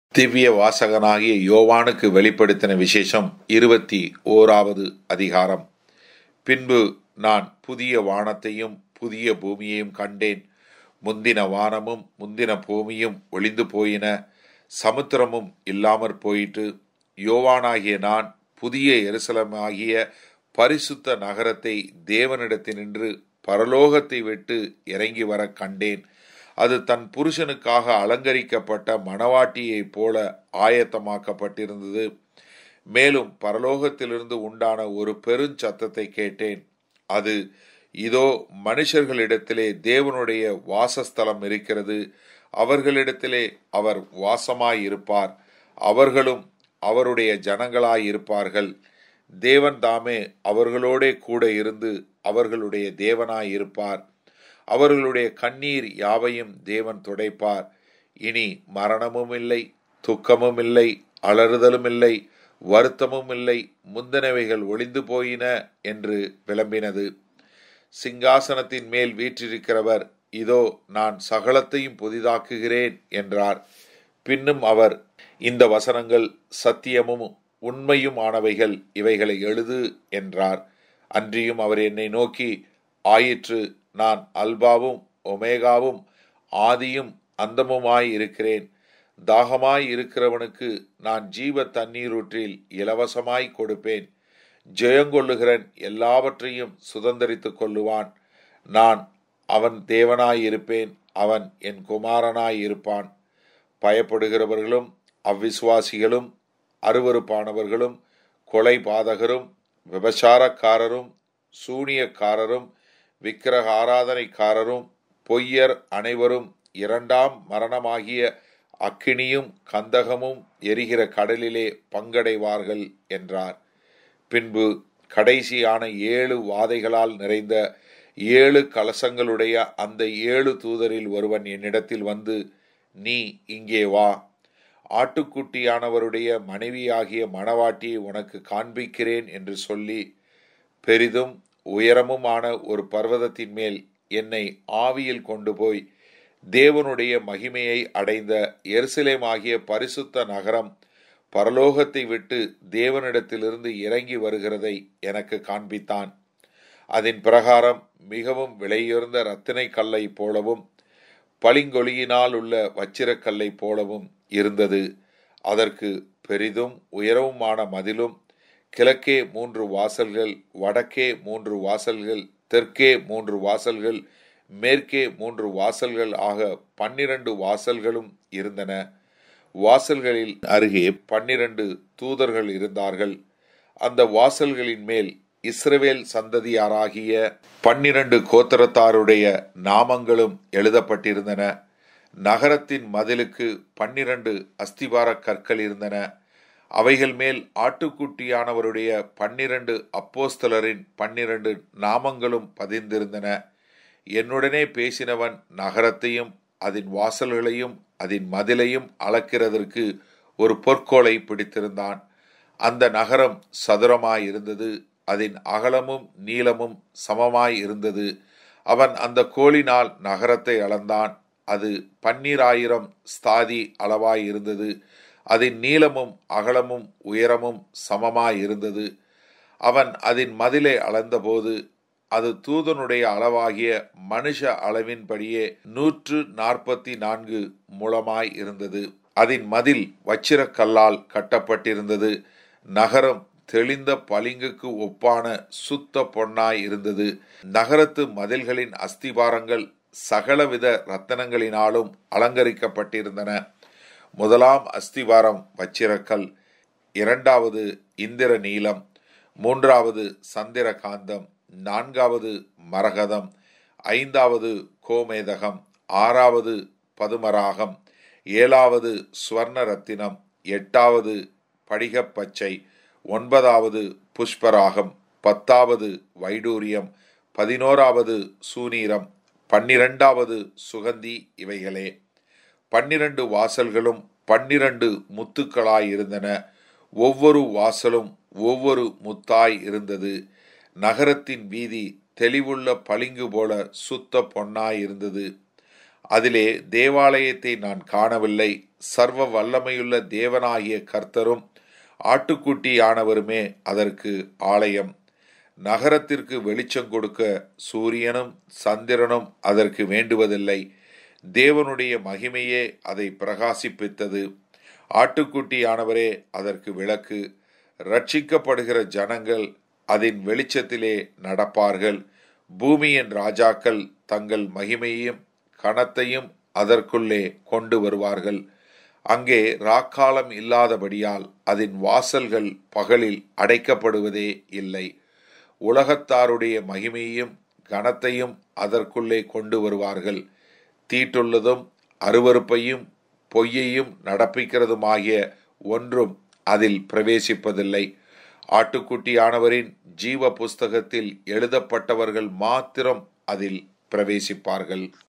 திவ்ய வாசகனாகிய யோவானுக்கு வெளிப்படுத்தின விசேஷம் இருபத்தி ஓராவது அதிகாரம் பின்பு நான் புதிய வானத்தையும் புதிய பூமியையும் கண்டேன் முந்தின வானமும் முந்தின பூமியும் ஒளிந்து போயின சமுத்திரமும் இல்லாமற் போயிற்று யோவானாகிய நான் புதிய எருசலமாகிய பரிசுத்த நகரத்தை தேவனிடத்தினின்று பரலோகத்தை விட்டு இறங்கி வர கண்டேன் அது தன் புருஷனுக்காக அலங்கரிக்கப்பட்ட மணவாட்டியைப் போல ஆயத்தமாக்கப்பட்டிருந்தது மேலும் பரலோகத்திலிருந்து உண்டான ஒரு பெருஞ்சத்தத்தை கேட்டேன் அது இதோ மனுஷர்களிடத்திலே தேவனுடைய வாசஸ்தலம் இருக்கிறது அவர்களிடத்திலே அவர் வாசமாயிருப்பார் அவர்களும் அவருடைய ஜனங்களாயிருப்பார்கள் தேவன் தாமே அவர்களோடே கூட இருந்து அவர்களுடைய தேவனாயிருப்பார் அவர்களுடைய கண்ணீர் யாவையும் தேவன் துடைப்பார் இனி மரணமும் இல்லை துக்கமும் இல்லை அலறுதலும் இல்லை வருத்தமும் இல்லை முந்தினவைகள் ஒளிந்து போயின என்று விளம்பினது சிங்காசனத்தின் மேல் வீற்றிருக்கிறவர் இதோ நான் சகலத்தையும் புதிதாக்குகிறேன் என்றார் பின்னும் அவர் இந்த வசனங்கள் சத்தியமும் உண்மையும் ஆனவைகள் இவைகளை எழுது என்றார் அன்றியும் அவர் என்னை நோக்கி ஆயிற்று நான் அல்பாவும் ஒமேகாவும் ஆதியும் அந்தமுமாய் இருக்கிறேன் தாகமாய் இருக்கிறவனுக்கு நான் ஜீவ தண்ணீரூற்றில் இலவசமாய் கொடுப்பேன் ஜெயங்கொள்ளுகிறன் எல்லாவற்றையும் சுதந்திரித்துக் கொள்ளுவான் நான் அவன் தேவனாயிருப்பேன் அவன் என் குமாரனாயிருப்பான் பயப்படுகிறவர்களும் அவ்விசுவாசிகளும் அருவறுப்பானவர்களும் கொலை பாதகரும் விபச்சாரக்காரரும் சூனியக்காரரும் விக்கிரக ஆராதனைக்காரரும் பொய்யர் அனைவரும் இரண்டாம் மரணமாகிய அக்கினியும் கந்தகமும் எரிகிற கடலிலே பங்கடைவார்கள் என்றார் பின்பு கடைசியான ஏழு வாதைகளால் நிறைந்த ஏழு கலசங்களுடைய அந்த ஏழு தூதரில் ஒருவன் என்னிடத்தில் வந்து நீ இங்கே வா ஆட்டுக்குட்டியானவருடைய மனைவியாகிய மணவாட்டியை உனக்கு காண்பிக்கிறேன் என்று சொல்லி பெரிதும் உயரமுமான ஒரு பர்வதத்தின் மேல் என்னை ஆவியில் கொண்டு போய் தேவனுடைய மகிமையை அடைந்த எருசலேமாகிய பரிசுத்த நகரம் பரலோகத்தை விட்டு தேவனிடத்திலிருந்து இறங்கி வருகிறதை எனக்கு காண்பித்தான் அதன் பிரகாரம் மிகவும் விலையுயர்ந்த ரத்தினை கல்லை போலவும் பளிங்கொலியினால் உள்ள வச்சிரக்கல்லை போலவும் இருந்தது அதற்கு பெரிதும் உயரவுமான மதிலும் கிழக்கே மூன்று வாசல்கள் வடக்கே மூன்று வாசல்கள் தெற்கே மூன்று வாசல்கள் மேற்கே மூன்று வாசல்கள் ஆக பன்னிரண்டு வாசல்களும் இருந்தன வாசல்களில் அருகே பன்னிரண்டு தூதர்கள் இருந்தார்கள் அந்த வாசல்களின் மேல் இஸ்ரவேல் சந்ததியாராகிய பன்னிரண்டு கோத்திரத்தாருடைய நாமங்களும் எழுதப்பட்டிருந்தன நகரத்தின் மதிலுக்கு பன்னிரண்டு அஸ்திபார கற்கள் இருந்தன அவைகள் மேல் ஆட்டுக்குட்டியானவருடைய பன்னிரண்டு அப்போஸ்தலரின் பன்னிரண்டு நாமங்களும் பதிந்திருந்தன என்னுடனே பேசினவன் நகரத்தையும் அதன் வாசல்களையும் அதன் மதிலையும் அளக்கிறதற்கு ஒரு பொற்கோலை பிடித்திருந்தான் அந்த நகரம் சதுரமாய் இருந்தது அதன் அகலமும் நீளமும் சமமாய் இருந்தது அவன் அந்த கோலினால் நகரத்தை அளந்தான் அது பன்னிராயிரம் ஸ்தாதி அளவாய் இருந்தது அதன் நீளமும் அகலமும் உயரமும் சமமாய் இருந்தது அவன் அதன் மதிலை அளந்தபோது அது தூதனுடைய அளவாகிய மனுஷ அளவின்படியே நூற்று நாற்பத்தி நான்கு முழமாய் இருந்தது அதன் மதில் வச்சிரக்கல்லால் கட்டப்பட்டிருந்தது நகரம் தெளிந்த பளிங்குக்கு ஒப்பான சுத்த பொன்னாய் இருந்தது நகரத்து மதில்களின் அஸ்திபாரங்கள் சகலவித ரத்தனங்களினாலும் அலங்கரிக்கப்பட்டிருந்தன முதலாம் அஸ்திவாரம் வச்சிரக்கல் இரண்டாவது இந்திர நீலம் மூன்றாவது சந்திர காந்தம் நான்காவது மரகதம் ஐந்தாவது கோமேதகம் ஆறாவது பதுமராகம் ஏழாவது ஸ்வர்ண ரத்தினம் எட்டாவது படிகப்பச்சை ஒன்பதாவது புஷ்பராகம் பத்தாவது வைடூரியம் பதினோராவது சூனீரம் பன்னிரண்டாவது சுகந்தி இவைகளே பன்னிரண்டு வாசல்களும் பன்னிரண்டு முத்துக்களாயிருந்தன ஒவ்வொரு வாசலும் ஒவ்வொரு முத்தாய் இருந்தது நகரத்தின் வீதி தெளிவுள்ள பளிங்கு போல சுத்த பொன்னாய் இருந்தது அதிலே தேவாலயத்தை நான் காணவில்லை சர்வ வல்லமையுள்ள தேவனாகிய கர்த்தரும் ஆட்டுக்குட்டியானவருமே அதற்கு ஆலயம் நகரத்திற்கு வெளிச்சம் கொடுக்க சூரியனும் சந்திரனும் அதற்கு வேண்டுவதில்லை தேவனுடைய மகிமையே அதை பிரகாசிப்பித்தது ஆட்டுக்குட்டியானவரே அதற்கு விளக்கு ரட்சிக்கப்படுகிற ஜனங்கள் அதன் வெளிச்சத்திலே நடப்பார்கள் பூமியின் ராஜாக்கள் தங்கள் மகிமையையும் கணத்தையும் அதற்குள்ளே கொண்டு வருவார்கள் அங்கே ராக்காலம் இல்லாதபடியால் அதன் வாசல்கள் பகலில் அடைக்கப்படுவதே இல்லை உலகத்தாருடைய மகிமையையும் கனத்தையும் அதற்குள்ளே கொண்டு வருவார்கள் தீட்டுள்ளதும் அருவறுப்பையும் பொய்யையும் நடப்பிக்கிறதுமாகிய ஒன்றும் அதில் பிரவேசிப்பதில்லை ஆட்டுக்குட்டியானவரின் ஜீவ புஸ்தகத்தில் எழுதப்பட்டவர்கள் மாத்திரம் அதில் பிரவேசிப்பார்கள்